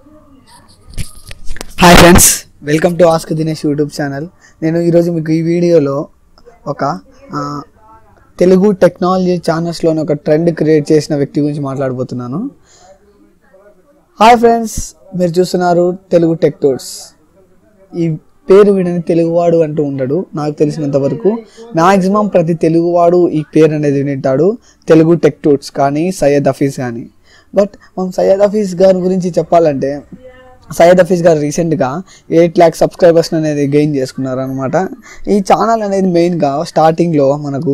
hi friends welcome to ask Dinesh YouTube channel నేను ఈరోజు మీకు ఈ వీడియోలో ఒక ఆ, తెలుగు టెక్నాలజీ ఛానల్స్లోని ఒక ట్రెండ్ క్రియేట్ చేసిన వ్యక్తి గురించి మాట్లాడబోతున్నాను హాయ్ ఫ్రెండ్స్ మీరు చూస్తున్నారు తెలుగు టెక్ టూర్స్ ఈ పేరు వినని తెలుగువాడు అంటూ ఉండడు నాకు తెలిసినంత వరకు మ్యాక్సిమం ప్రతి తెలుగువాడు ఈ పేరు అనేది వింటాడు తెలుగు టెక్ టూర్స్ కానీ సయ్యద్ హఫీజ్ కానీ బట్ మనం సయ్యద్ హఫీజ్ గారి గురించి చెప్పాలంటే సయ్యద్ హఫీజ్ గారు రీసెంట్గా ఎయిట్ ల్యాక్ సబ్స్క్రైబర్స్ అనేది గెయిన్ చేసుకున్నారు అనమాట ఈ ఛానల్ అనేది మెయిన్గా స్టార్టింగ్లో మనకు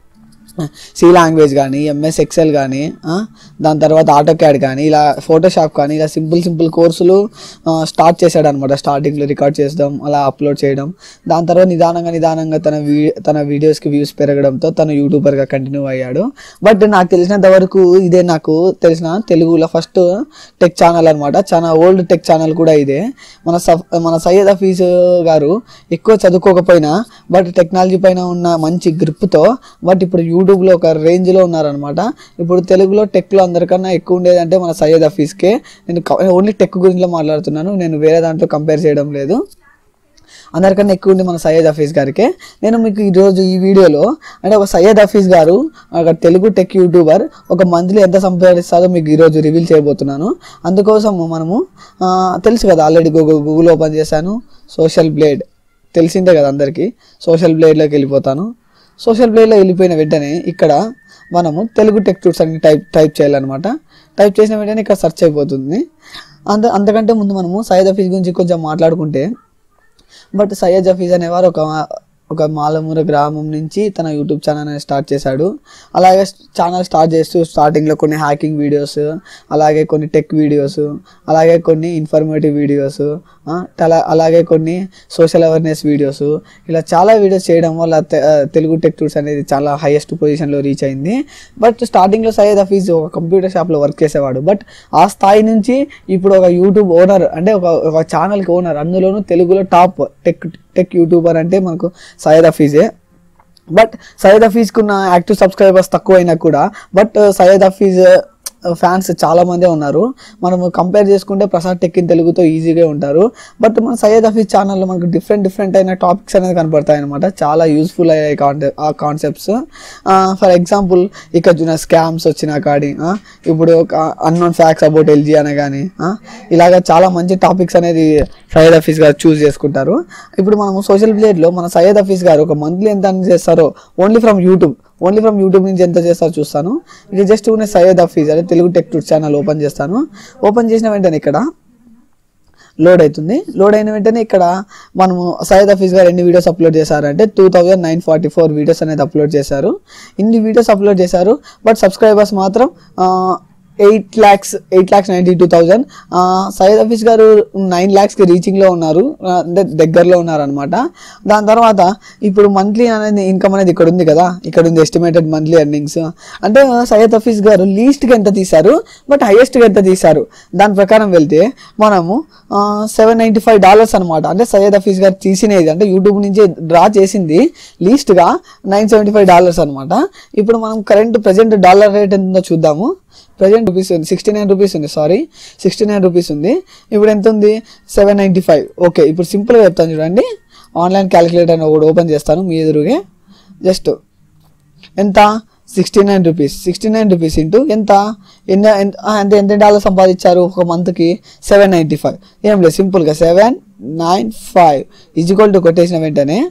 సి లాంగ్వేజ్ కానీ ఎంఎస్ ఎక్సెల్ కానీ ఆ, దాని తర్వాత ఆటో క్యాడ్ కానీ ఇలా ఫోటోషాప్ కానీ ఇలా సింపుల్ సింపుల్ కోర్సులు ఆ, స్టార్ట్ చేశాడు అనమాట స్టార్టింగ్లో రికార్డ్ చేద్దాం అలా అప్లోడ్ చేయడం దాని తర్వాత నిదానంగా నిదానంగా తన వీ తన వీడియోస్కి వ్యూస్ పెరగడంతో తను యూట్యూబర్గా కంటిన్యూ అయ్యాడు బట్ నాకు తెలిసినంత వరకు ఇదే నాకు తెలిసిన తెలుగులో ఫస్ట్ టెక్ ఛానల్ అనమాట చాలా ఓల్డ్ టెక్ ఛానల్ కూడా ఇదే మన సఫ్ మన సయ్యద్ హఫీజ్ గారు ఎక్కువ చదువుకోకపోయినా బట్ టెక్నాలజీ పైన ఉన్న మంచి గ్రిప్తో బట్ ఇప్పుడు యూట్యూబ్లో ఒక రేంజ్లో ఉన్నారనమాట ఇప్పుడు తెలుగులో టెక్లో అందరికన్నా ఎక్కువ ఉండేదంటే మన సయ్యద్ హఫీజ్కే నేను ఓన్లీ టెక్ గురించి మాట్లాడుతున్నాను నేను వేరే దాంట్లో కంపేర్ చేయడం లేదు అందరికన్నా ఎక్కువ ఉంది మన సయ్యద్ హఫీజ్ గారికి నేను మీకు ఈరోజు ఈ వీడియోలో అంటే ఒక సయ్యద్ హఫీజ్ గారు ఒక తెలుగు టెక్ యూట్యూబర్ ఒక మంత్లీ ఎంత సంపాదిస్తారో మీకు ఈరోజు రివీల్ చేయబోతున్నాను అందుకోసం మనము ఆ, తెలుసు కదా ఆల్రెడీ గూగుల్ గూగుల్ ఓపెన్ చేశాను సోషల్ బ్లేడ్ తెలిసిందే కదా అందరికీ సోషల్ బ్లేడ్లోకి వెళ్ళిపోతాను సోషల్ బ్లేడ్లో వెళ్ళిపోయిన వెంటనే ఇక్కడ మనము తెలుగు టెక్ టూర్స్ అని టైప్ టైప్ చేయాలన్నమాట టైప్ చేసిన వెంటనే ఇక్కడ సెర్చ్ అయిపోతుంది అంత అంతకంటే ముందు మనము సయ్యద్ హఫీజ్ గురించి కొంచెం మాట్లాడుకుంటే బట్ సయ్యద్ జఫీజ్ అనేవారు ఒక ఒక మాలమూర గ్రామం నుంచి తన యూట్యూబ్ ఛానల్ అనేది స్టార్ట్ చేశాడు అలాగే ఛానల్ స్టార్ట్ చేస్తూ స్టార్టింగ్లో కొన్ని హ్యాకింగ్ వీడియోస్ అలాగే కొన్ని టెక్ వీడియోస్ అలాగే కొన్ని ఇన్ఫర్మేటివ్ వీడియోస్ అలాగే కొన్ని సోషల్ అవేర్నెస్ వీడియోస్ ఇలా చాలా వీడియోస్ చేయడం వల్ల తె- ఆ, తెలుగు టెక్ టూర్స్ అనేది చాలా హైయెస్ట్ పొజిషన్లో రీచ్ అయింది బట్ స్టార్టింగ్లో సయ్యద్ హఫీజ్ ఒక కంప్యూటర్ షాప్లో వర్క్ చేసేవాడు బట్ ఆ స్థాయి నుంచి ఇప్పుడు ఒక యూట్యూబ్ ఓనర్ అంటే ఒక ఒక ఛానల్కి ఓనర్ అందులోనూ తెలుగులో టాప్ టెక్ టెక్ యూట్యూబర్ అంటే మనకు సయ్యద్ హఫీజే బట్ సయ్యద్ హఫీజ్కి ఉన్న యాక్టివ్ సబ్స్క్రైబర్స్ తక్కువైనా కూడా బట్ సయ్యద్ హఫీజ్ ఫ్యాన్స్ చాలా మందే ఉన్నారు మనము కంపేర్ చేసుకుంటే ప్రసాద్ టెక్ ఇన్ తెలుగుతో ఈజీగా ఉంటారు బట్ మన సయ్యద్ హఫీజ్ ఛానల్లో మనకు డిఫరెంట్ డిఫరెంట్ అయిన టాపిక్స్ అనేది కనపడతాయి అనమాట చాలా యూస్ఫుల్ అయ్యాయి కాన్సెప్ ఆ కాన్సెప్ట్స్ ఫర్ ఎగ్జాంపుల్ ఇక్కడ చూసిన స్కామ్స్ వచ్చినా కాడి ఆ, ఇప్పుడు ఒక అన్నోన్ ఫ్యాక్ట్స్ అబౌట్ ఎల్జీ అనే కానీ ఇలాగ చాలా మంచి టాపిక్స్ అనేది సయ్యద్ హఫీజ్ గారు చూస్ చేసుకుంటారు ఇప్పుడు మనము సోషల్ ప్లేట్లో మన సయ్యద్ హఫీజ్ గారు ఒక మంత్లీ ఎంత అని చేస్తారో only from YouTube only from YouTube నుంచి ఎంత చేస్తారో చూస్తాను ఇది జస్ట్ ఉన్న సయ్యద్ హఫీజ్ అదే Telugu tech tour channel open చేస్తాను ఓపెన్ చేసిన వెంటనే ఇక్కడ లోడ్ అవుతుంది లోడ్ అయిన వెంటనే ఇక్కడ మనము సయ్యద్ హఫీజ్ గారు ఎన్ని వీడియోస్ అప్లోడ్ చేశారంటే two thousand nine forty four videos అనేది అప్లోడ్ చేశారు ఇన్ని వీడియోస్ అప్లోడ్ చేశారు బట్ సబ్స్క్రైబర్స్ మాత్రం eight lakhs eight lakhs ninety two thousand Syed Hafeez garu nine ల్యాక్స్కి రీచింగ్లో ఉన్నారు ఆ, అంటే దగ్గరలో ఉన్నారనమాట దాని తర్వాత ఇప్పుడు మంత్లీ అనేది ఇన్కమ్ అనేది ఇక్కడ ఉంది కదా ఇక్కడ ఉంది ఎస్టిమేటెడ్ మంత్లీ ఎర్నింగ్స్ అంటే సయ్యద్ హఫీజ్ గారు లీస్ట్కి ఎంత తీశారు బట్ హైయెస్ట్గా ఎంత తీశారు దాని ప్రకారం వెళ్తే మనము సెవెన్ నైంటీ ఫైవ్ డాలర్స్ అనమాట అంటే సయ్యద్ హఫీజ్ గారు తీసినది అంటే యూట్యూబ్ నుంచి డ్రా చేసింది లీస్ట్గా నైన్ సెవెంటీ ఫైవ్ డాలర్స్ అనమాట ఇప్పుడు మనం కరెంట్ ప్రజెంట్ డాలర్ రేట్ ఎంత ఉందో చూద్దాము ప్రజెంట్ రూపీస్ ఉంది సిక్స్టీ నైన్ రూపీస్ ఉంది సారీ సిక్స్టీ నైన్ రూపీస్ ఉంది ఇప్పుడు ఎంత ఉంది సెవెన్ నైంటీ ఫైవ్ ఓకే ఇప్పుడు సింపుల్గా చెప్తాను చూడండి ఆన్లైన్ క్యాలిక్యులేటర్ ఒకటి ఓపెన్ చేస్తాను మీ ఎదురుగే జస్ట్ ఎంత sixty nine rupees sixty nine rupees into ఎంత ఎన్న ఎంత ఆ, ఎంత ఎంత డాలర్ సంపాదించారు ఒక మంత్కి సెవెన్ నైంటీ ఫైవ్ ఏం లేదు సింపుల్గా seven nine five equal to కొట్టేసిన వెంటనే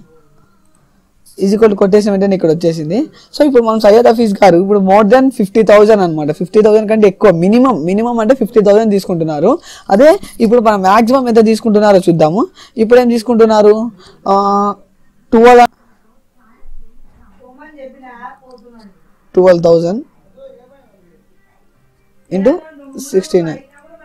ఈజ్వల్ కొట్టేసిన వెంటనే ఇక్కడ వచ్చేసింది సో ఇప్పుడు మనం సయ్యద్ హఫీజ్ గారు ఇప్పుడు మోర్ దెన్ ఫిఫ్టీ థౌసండ్ అనమాట ఫిఫ్టీ థౌసండ్ కంటే ఎక్కువ మినిమం మినిమం అంటే ఫిఫ్టీ థౌసండ్ తీసుకుంటున్నారు అదే ఇప్పుడు మనం మ్యాక్సిమం ఎంత తీసుకుంటున్నారో చూద్దాము ఇప్పుడు ఏం తీసుకుంటున్నారు twelve twelve thousand into sixty nine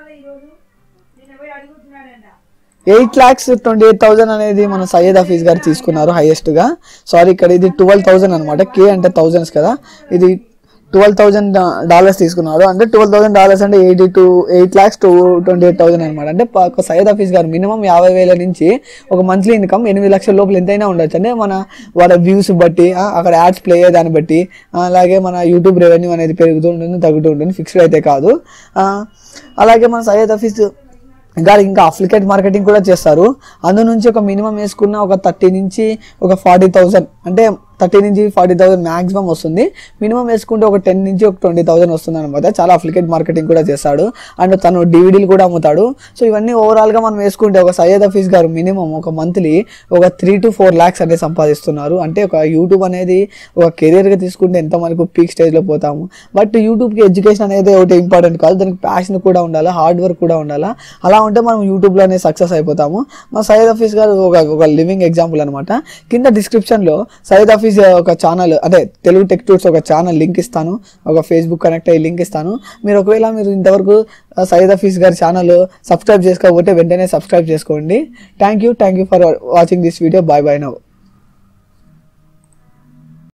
eight lakhs twenty eight thousand అనేది మన సయ్యద్ హఫీజ్ గారు తీసుకున్నారు హైయెస్ట్గా సారీ ఇక్కడ ఇది ట్వెల్వ్ థౌసండ్ అనమాట కే అంటే థౌజండ్స్ కదా ఇది ట్వెల్వ్ థౌసండ్ డాలర్స్ తీసుకున్నారు అంటే ట్వెల్వ్ థౌసండ్ డాలర్స్ అంటే eighty two eight lakhs two twenty eight thousand అనమాట అంటే ప- ఒక సయ్యద్ హఫీజ్ గారు మినిమం యాభై వేల నుంచి ఒక మంత్లీ ఇన్కమ్ ఎనిమిది లక్షల లోపల ఎంతైనా ఉండొచ్చు అంటే మన వాళ్ళ వ్యూస్ బట్టి ఆ, అక్కడ యాడ్స్ ప్లే అయ్యే దాన్ని బట్టి ఆ, అలాగే మన యూట్యూబ్ రెవెన్యూ అనేది పెరుగుతూ ఉంటుంది తగ్గుతూ ఉంటుంది ఫిక్స్డ్ అయితే కాదు ఆ, అలాగే మన సయ్యద్ హఫీజ్ ఇంకా ఇంకా అఫ్లికేట్ మార్కెటింగ్ కూడా చేస్తారు అందు నుంచి ఒక మినిమం వేసుకున్న ఒక థర్టీ నుంచి ఒక ఫార్టీ థౌసండ్ అంటే థర్టీ నుంచి ఫార్టీ థౌసండ్ మాక్సిమం వస్తుంది మినిమం వేసుకుంటే ఒక టెన్ నుంచి ఒక ట్వంటీ థౌసండ్ వస్తుంది అనమాట చాలా అఫ్లికేట్ మార్కెటింగ్ కూడా చేస్తాడు అండ్ తను డివిడీలు కూడా అమ్ముతాడు సో ఇవన్నీ ఓవరాల్గా మనం వేసుకుంటే ఒక సయ్యద్ హఫీజ్ గారు మినిమం ఒక మంత్లీ ఒక త్రీ టు ఫోర్ ల్యాక్స్ అనేది సంపాదిస్తున్నారు అంటే ఒక యూట్యూబ్ అనేది ఒక కెరీర్గా తీసుకుంటే ఎంత మనకు పీక్ స్టేజ్లో పోతాము బట్ యూట్యూబ్కి ఎడ్యుకేషన్ అనేది ఒకటి ఇంపార్టెంట్ కాదు దానికి ప్యాషన్ కూడా ఉండాలి హార్డ్ వర్క్ కూడా ఉండాలా అలా ఉంటే మనం యూట్యూబ్లోనే సక్సెస్ అయిపోతాము మా సయ్యద్ హఫీజ్ గారు ఒక ఒక లివింగ్ ఎగ్జాంపుల్ అనమాట కింద డిస్క్రిప్షన్లో సయ్యద్ హఫీజ్ ఒక ఛానల్ అంటే తెలుగు టెక్ టూర్స్ ఒక ఛానల్ లింక్ ఇస్తాను ఒక ఫేస్బుక్ కనెక్ట్ అయ్యి లింక్ ఇస్తాను మీరు ఒకవేళ మీరు ఇంతవరకు ఆ, సయ్యద్ హఫీజ్ గారి ఛానల్ సబ్స్క్రైబ్ చేసుకోకపోతే వెంటనే సబ్స్క్రైబ్ చేసుకోండి thank you thank you for watching this video bye bye now